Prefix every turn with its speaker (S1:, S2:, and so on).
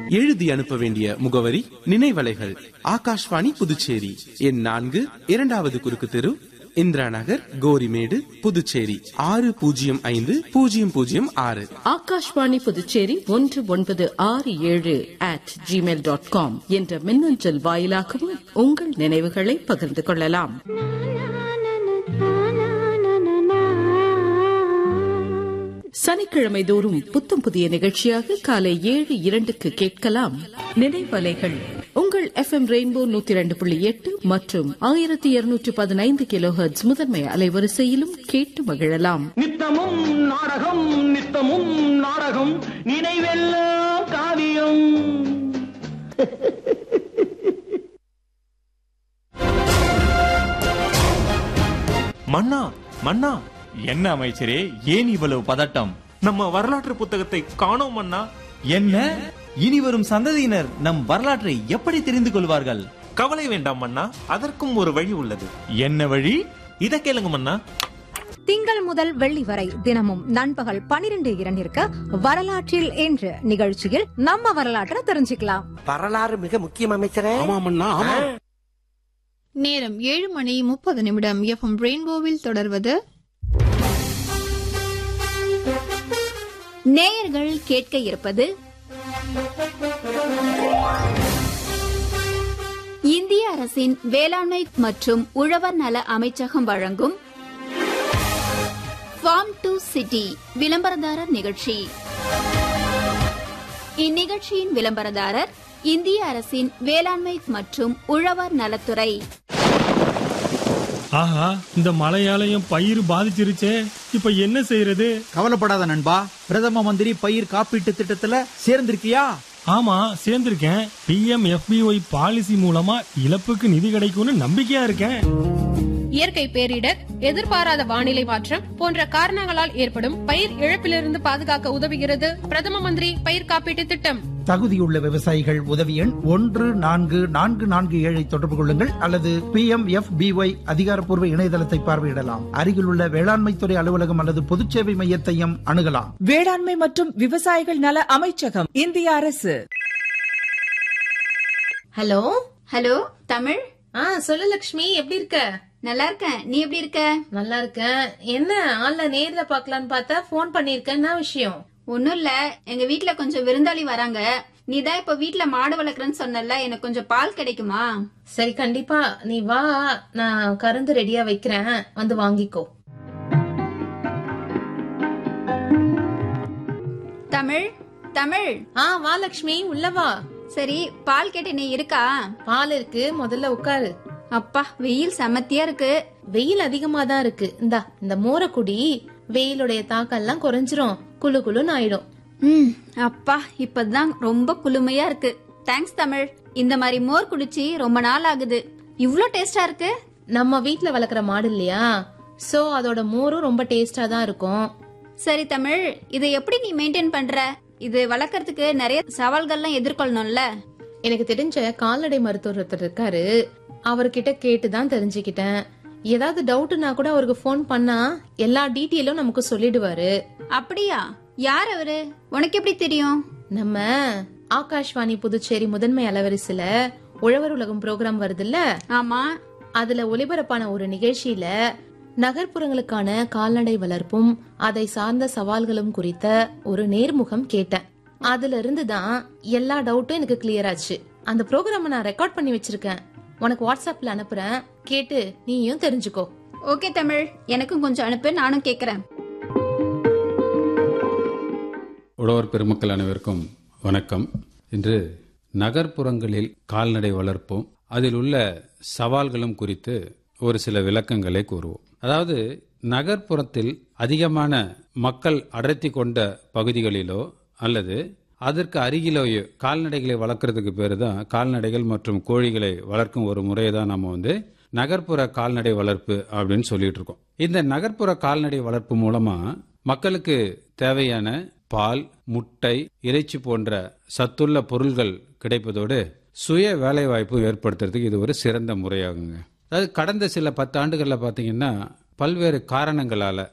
S1: எழுதி அனுப்ப வேண்டிய முகவரி நினைவலைகள் ஆகாஷ்வாணி புதுச்சேரி எண் நான்கு இரண்டாவது குறுக்கு தெரு இந்திரா நகர் கோரிமேடு புதுச்சேரி ஆறு பூஜ்ஜியம் ஐந்து பூஜ்ஜியம் பூஜ்ஜியம் ஆறு
S2: ஆகாஷ்வாணி புதுச்சேரி ஒன்று ஒன்பது ஆறு ஏழு அட் ஜிமெயில் டாட் காம் என்ற மின்னஞ்சல் வாயிலாகவும் உங்கள் நினைவுகளை பகிர்ந்து கொள்ளலாம் சனிக்கிழமை தோறும் புத்தம் புதிய நிகழ்ச்சியாக காலை ஏழு இரண்டுக்கு கேட்கலாம் நினைவலைகள் உங்கள் எஃப் எம் ரெயின்போ நூத்தி இரண்டு புள்ளி எட்டு மற்றும் ஆயிரத்தி இருநூற்று பதினைந்து கிலோ முதன்மை அலைவரிசையிலும் கேட்டு மகிழலாம்
S3: நித்தமும் நாடகம் நித்தமும் நாடகம் நினைவெல்லாம் காவியம்
S4: மன்னா மன்னா
S5: என்ன அமைச்சரே ஏன் இவ்வளவு பதட்டம்
S4: நம்ம வரலாற்று புத்தகத்தை காணோம் மன்னா
S5: என்ன இனி வரும் சந்ததியினர் நம் வரலாற்றை எப்படி தெரிந்து கொள்வார்கள்
S4: கவலை வேண்டாம் மன்னா அதற்கும் ஒரு வழி உள்ளது
S5: என்ன வழி
S4: இத கேளுங்க மன்னா
S6: திங்கள் முதல் வெள்ளி வரை தினமும் நண்பகல் பனிரெண்டு இரண்டிற்கு வரலாற்றில் என்று நிகழ்ச்சியில் நம்ம வரலாற்றை தெரிஞ்சுக்கலாம்
S7: வரலாறு மிக முக்கியம் அமைச்சரே
S8: நேரம் ஏழு மணி முப்பது நிமிடம் எஃப்எம் ரெயின்போவில் தொடர்வது
S9: நேயர்கள் கேட்க இருப்பது இந்திய அரசின் வேளாண்மை மற்றும் உழவர் நல அமைச்சகம் வழங்கும் ஃபார்ம் டு சிட்டி விளம்பரதாரர் நிகழ்ச்சி இந்நிகழ்ச்சியின் விளம்பரதாரர் இந்திய அரசின் வேளாண்மை மற்றும் உழவர் நலத்துறை
S10: ஆஹா இந்த மழையாலயம் பயிர் பாதிச்சிருச்சே இப்ப என்ன செய்யறது
S11: கவலைப்படாத நண்பா பிரதம மந்திரி பயிர் காப்பீட்டு திட்டத்துல சேர்ந்திருக்கியா
S10: ஆமா சேர்ந்திருக்கேன் பிஎம் எஃபிஒய் பாலிசி மூலமா இழப்புக்கு நிதி கிடைக்கும்னு நம்பிக்கையா இருக்கேன்
S12: இயற்கை பேரிடர் எதிர்பாராத வானிலை மாற்றம் போன்ற காரணங்களால் ஏற்படும் பயிர் இழப்பிலிருந்து பாதுகாக்க உதவுகிறது பிரதம மந்திரி பயிர் காப்பீட்டு திட்டம்
S11: தகுதியுள்ள விவசாயிகள் உதவி எண் ஒன்று நான்கு நான்கு நான்கு ஏழை தொடர்பு கொள்ளுங்கள் அல்லது பி எம் எஃப் பிஒய் அதிகாரப்பூர்வ இணையதளத்தை பார்வையிடலாம் அருகிலுள்ள வேளாண்மைத்துறை அலுவலகம் அல்லது பொதுச்சேவை மையத்தையும் அணுகலாம்
S13: வேளாண்மை மற்றும் விவசாயிகள் நல அமைச்சகம் இந்திய அரசு
S9: ஹலோ ஹலோ தமிழ்
S14: ஆ சொல்லு லக்ஷ்மி எப்படி இருக்க
S9: நல்லா இருக்கேன் நீ எப்படி இருக்க
S14: நல்லா இருக்கேன் என்ன ஆள்ல நேர்ல பாக்கலான்னு பார்த்தா போன் பண்ணிருக்க என்ன விஷயம்
S9: ஒண்ணும் இல்ல எங்க வீட்ல கொஞ்சம் விருந்தாளி வராங்க நீ தான் இப்ப வீட்ல மாடு வளர்க்குறேன்னு சொன்னல எனக்கு கொஞ்சம் பால் கிடைக்குமா
S14: சரி கண்டிப்பா நீ வா நான் கருந்து ரெடியா வைக்கிறேன் வந்து வாங்கிக்கோ
S9: தமிழ் தமிழ்
S14: ஆ வா லக்ஷ்மி உள்ள வா
S9: சரி பால் கேட்டு நீ இருக்கா
S14: பால் இருக்கு முதல்ல உட்காரு
S9: அப்பா வெயில் செமத்தியா இருக்கு
S14: வெயில் அதிகமா தான் இருக்கு இந்தா இந்த மோரை குடி வெயிலுடைய தாக்கம் எல்லாம் குறைஞ்சிரும் குளு குளுன்னு ஆயிடும்
S9: ம் அப்பா இப்பதான் ரொம்ப குளுமையா இருக்கு தேங்க்ஸ் தமிழ் இந்த மாதிரி மோர் குடிச்சு ரொம்ப நாள் ஆகுது இவ்ளோ டேஸ்டா இருக்கு
S14: நம்ம வீட்ல வளர்க்குற மாடு இல்லையா சோ அதோட மோரும் ரொம்ப டேஸ்டா தான் இருக்கும்
S9: சரி தமிழ் இதை எப்படி நீ மெயின்டைன் பண்ற இது வளர்க்கறதுக்கு நிறைய சவால்கள்லாம் எதிர்கொள்ளணும்ல
S14: எனக்கு தெரிஞ்ச கால்நடை மருத்துவர் ஒருத்தர் இருக்காரு அவர்கிட்ட கேட்டு தான் தெரிஞ்சுக்கிட்டேன் ஏதாவது டவுட்னா கூட அவருக்கு ஃபோன் பண்ணா எல்லா டீட்டெயிலும் நமக்கு சொல்லிடுவாரு
S9: அப்படியா யார் அவரு உனக்கு எப்படி தெரியும்
S14: நம்ம ஆகாஷ்வாணி புதுச்சேரி முதன்மை அலவரிசையில உழவர் உலகம் ப்ரோக்ராம் வருதுல்ல
S9: ஆமா
S14: அதுல ஒலிபரப்பான ஒரு நிகழ்ச்சியில நகர்ப்புறங்களுக்கான கால்நடை வளர்ப்பும் அதை சார்ந்த சவால்களும் குறித்த ஒரு நேர்முகம் கேட்டேன் அதுல இருந்து தான் எல்லா டவுட்டும் எனக்கு கிளியர் ஆச்சு அந்த ப்ரோக்ராம நான் ரெக்கார்ட் பண்ணி வச்சிருக்கேன் உனக்கு வாட்ஸ்அப்ல அனுப்புறேன் கேட்டு நீயும் தெரிஞ்சுக்கோ
S9: ஓகே தமிழ் எனக்கும் கொஞ்சம் அனுப்பு நானும் கேக்குறேன்
S15: உழவர் பெருமக்கள் அனைவருக்கும் வணக்கம் இன்று நகர்ப்புறங்களில் கால்நடை வளர்ப்பும் அதில் உள்ள சவால்களும் குறித்து ஒரு சில விளக்கங்களை கூறுவோம் அதாவது நகர்ப்புறத்தில் அதிகமான மக்கள் அடர்த்தி கொண்ட பகுதிகளிலோ அல்லது அதற்கு அருகிலேயோ கால்நடைகளை வளர்க்கறதுக்கு பேர் தான் கால்நடைகள் மற்றும் கோழிகளை வளர்க்கும் ஒரு முறையை தான் நம்ம வந்து நகர்ப்புற கால்நடை வளர்ப்பு அப்படின்னு சொல்லிட்டு இருக்கோம் இந்த நகர்ப்புற கால்நடை வளர்ப்பு மூலமா மக்களுக்கு தேவையான பால் முட்டை இறைச்சி போன்ற சத்துள்ள பொருள்கள் கிடைப்பதோடு சுய வேலைவாய்ப்பு ஏற்படுத்துறதுக்கு இது ஒரு சிறந்த முறையாகுங்க அதாவது கடந்த சில பத்து ஆண்டுகளில் பார்த்தீங்கன்னா பல்வேறு காரணங்களால